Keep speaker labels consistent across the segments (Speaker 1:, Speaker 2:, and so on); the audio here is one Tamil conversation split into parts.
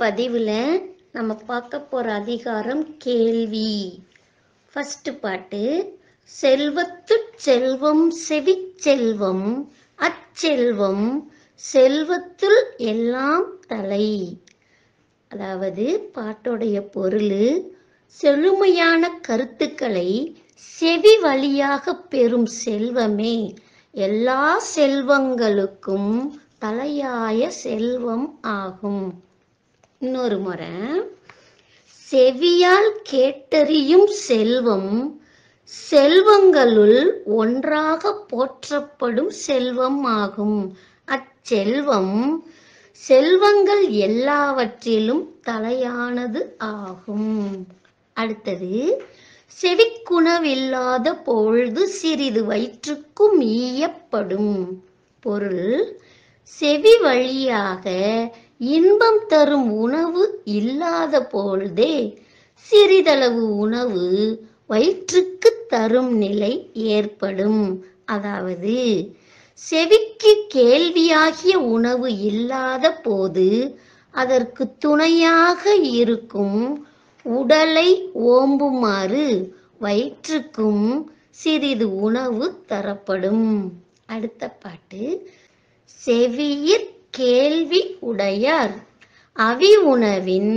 Speaker 1: பதிவில் நம்ம பார்க்க போகிற அதிகாரம் கேள்வி ஃபஸ்ட்டு பாட்டு செல்வத்துட் செல்வம் செவிச்செல்வம் அச்செல்வம் செல்வத்துள் எல்லாம் தலை அதாவது பாட்டோடைய பொருள் செழுமையான கருத்துக்களை செவி வழியாக பெறும் செல்வமே எல்லா செல்வங்களுக்கும் தலையாய செல்வம் ஆகும் இன்னொரு முறை செவியால் கேட்டறியும் செல்வம் செல்வங்களுள் ஒன்றாக போற்றப்படும் செல்வம் ஆகும் அச்செல்வம் செல்வங்கள் எல்லாவற்றிலும் தலையானது ஆகும் அடுத்தது செவிக்குணவில்லாத பொழுது சிறிது வயிற்றுக்கும் ஈயப்படும் பொருள் செவி வழியாக இன்பம் தரும் உணவு இல்லாத பொழுதே சிறிதளவு உணவு வயிற்றுக்கு தரும் நிலை ஏற்படும் அதாவது செவிக்கு கேள்வியாகிய உணவு இல்லாத போது அதற்கு துணையாக இருக்கும் உடலை ஓம்புமாறு வயிற்றுக்கும் சிறிது உணவு தரப்படும் அடுத்த பாட்டு செவியிற் கேள்வி உடையார் அவி உணவின்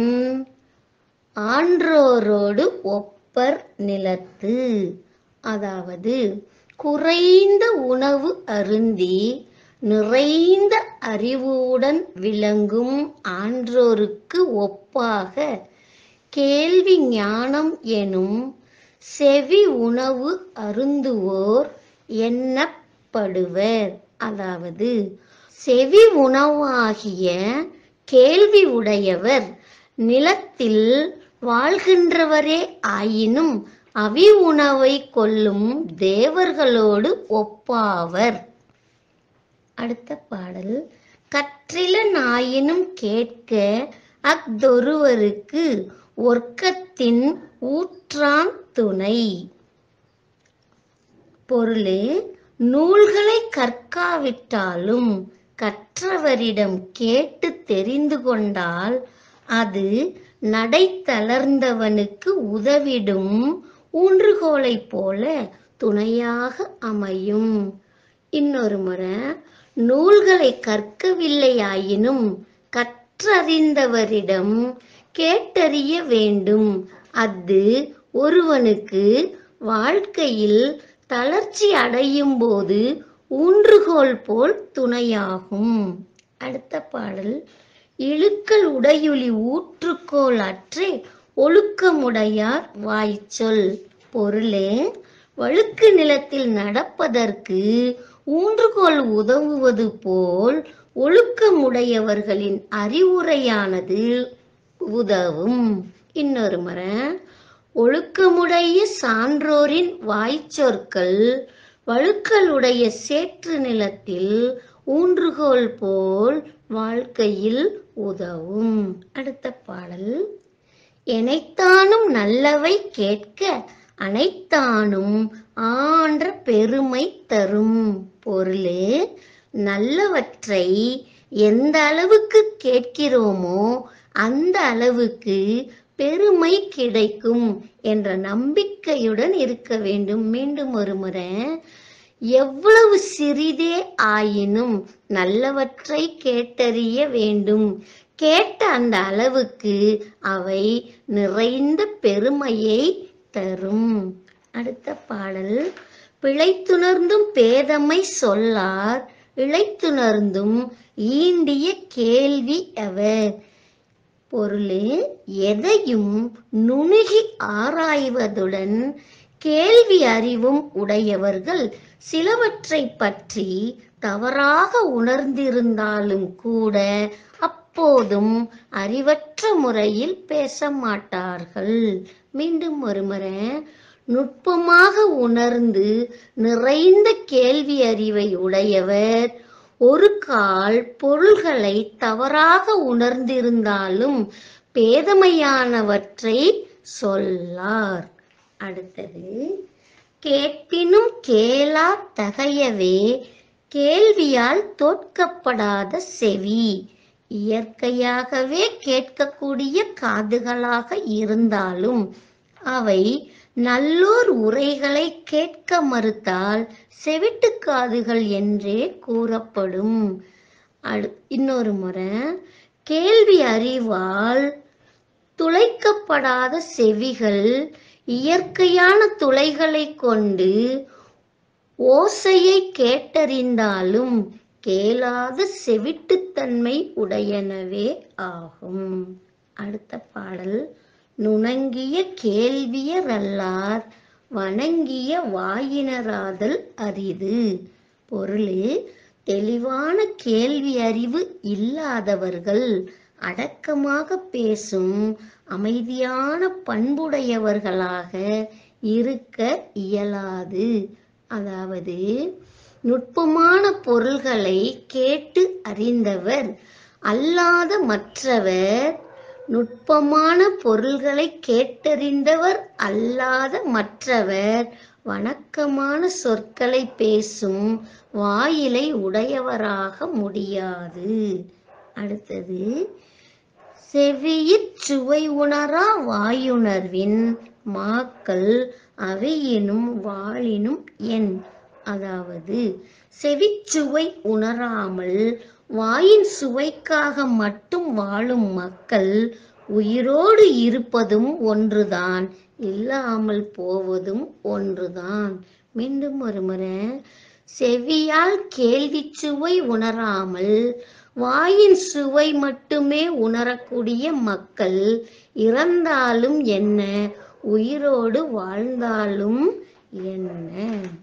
Speaker 1: ஆன்றோரோடு ஒப்பர் நிலத்து அதாவது குறைந்த உணவு அருந்தி நிறைந்த அறிவுடன் விளங்கும் ஆன்றோருக்கு ஒப்பாக கேள்வி ஞானம் எனும் செவி உணவு அருந்துவோர் எண்ணப்படுவர் அதாவது செவி உணவாகிய கேள்வி உடையவர் நிலத்தில் வாழ்கின்றவரே ஆயினும் அவி உணவை கொள்ளும் தேவர்களோடு ஒப்பாவர் அடுத்த பாடல் கற்றில நாயினும் கேட்க அஃதொருவருக்கு ஒர்க்கத்தின் ஊற்றான் துணை பொருளே நூல்களை கற்காவிட்டாலும் கற்றவரிடம் கேட்டு தெரிந்து கொண்டால் அது நடை தளர்ந்தவனுக்கு உதவிடும் ஊன்றுகோலைப் போல துணையாக அமையும் இன்னொரு முறை நூல்களை கற்கவில்லையாயினும் கற்றறிந்தவரிடம் கேட்டறிய வேண்டும் அது ஒருவனுக்கு வாழ்க்கையில் தளர்ச்சி அடையும் போது ஊன்றுகோல் போல் துணையாகும் அடுத்த பாடல் இழுக்கல் உடையுளி ஊற்றுக்கோள் அற்றே ஒழுக்கமுடையார் வாய்ச்சொல் பொருளே வழுக்கு நிலத்தில் நடப்பதற்கு ஊன்றுகோல் உதவுவது போல் ஒழுக்கமுடையவர்களின் அறிவுரையானது உதவும் இன்னொரு முறை ஒழுக்கமுடைய சான்றோரின் வாய்ச்சொற்கள் வழுக்கலுடைய சேற்று நிலத்தில் ஊன்றுகோல் போல் வாழ்க்கையில் உதவும் அடுத்த பாடல் எனைத்தானும் நல்லவை கேட்க அனைத்தானும் ஆன்ற பெருமை தரும் பொருளே நல்லவற்றை எந்த அளவுக்கு கேட்கிறோமோ அந்த அளவுக்கு பெருமை கிடைக்கும் என்ற நம்பிக்கையுடன் இருக்க வேண்டும் மீண்டும் ஒரு முறை எவ்வளவு சிறிதே ஆயினும் நல்லவற்றை கேட்டறிய வேண்டும் கேட்ட அந்த அளவுக்கு அவை நிறைந்த பெருமையை தரும் அடுத்த பாடல் பிழைத்துணர்ந்தும் பேதமை சொல்லார் இழைத்துணர்ந்தும் ஈண்டிய கேள்வி அவர் பொருளே எதையும் நுணுகி ஆராய்வதுடன் கேள்வி அறிவும் உடையவர்கள் சிலவற்றை பற்றி தவறாக உணர்ந்திருந்தாலும் கூட அப்போதும் அறிவற்ற முறையில் பேச மாட்டார்கள் மீண்டும் ஒருமுறை நுட்பமாக உணர்ந்து நிறைந்த கேள்வி அறிவை உடையவர் ஒரு கால் பொருள்களை தவறாக உணர்ந்திருந்தாலும் பேதமையானவற்றை சொல்லார் அடுத்தது கேட்பினும் கேளா தகையவே கேள்வியால் தோற்கப்படாத செவி இயற்கையாகவே கேட்கக்கூடிய காதுகளாக இருந்தாலும் அவை நல்லோர் உரைகளை கேட்க மறுத்தால் செவிட்டு காதுகள் என்றே கூறப்படும் அடு இன்னொரு முறை கேள்வி அறிவால் துளைக்கப்படாத செவிகள் இயற்கையான துளைகளை கொண்டு ஓசையை கேட்டறிந்தாலும் கேளாத செவிட்டுத்தன்மை உடையனவே ஆகும் அடுத்த பாடல் நுணங்கிய கேள்வியரல்லார் வணங்கிய வாயினராதல் அரிது பொருள் தெளிவான கேள்வி அறிவு இல்லாதவர்கள் அடக்கமாக பேசும் அமைதியான பண்புடையவர்களாக இருக்க இயலாது அதாவது நுட்பமான பொருள்களை கேட்டு அறிந்தவர் அல்லாத மற்றவர் நுட்பமான பொருள்களை கேட்டறிந்தவர் அல்லாத மற்றவர் வணக்கமான சொற்களை பேசும் வாயிலை உடையவராக முடியாது அடுத்தது செவியிற் சுவை உணரா வாயுணர்வின் மாக்கள் அவையினும் வாளினும் என் அதாவது செவிச்சுவை உணராமல் வாயின் சுவைக்காக மட்டும் வாழும் மக்கள் உயிரோடு இருப்பதும் ஒன்றுதான் இல்லாமல் போவதும் ஒன்றுதான் மீண்டும் ஒருமுறை செவியால் கேள்வி சுவை உணராமல் வாயின் சுவை மட்டுமே உணரக்கூடிய மக்கள் இறந்தாலும் என்ன உயிரோடு வாழ்ந்தாலும் என்ன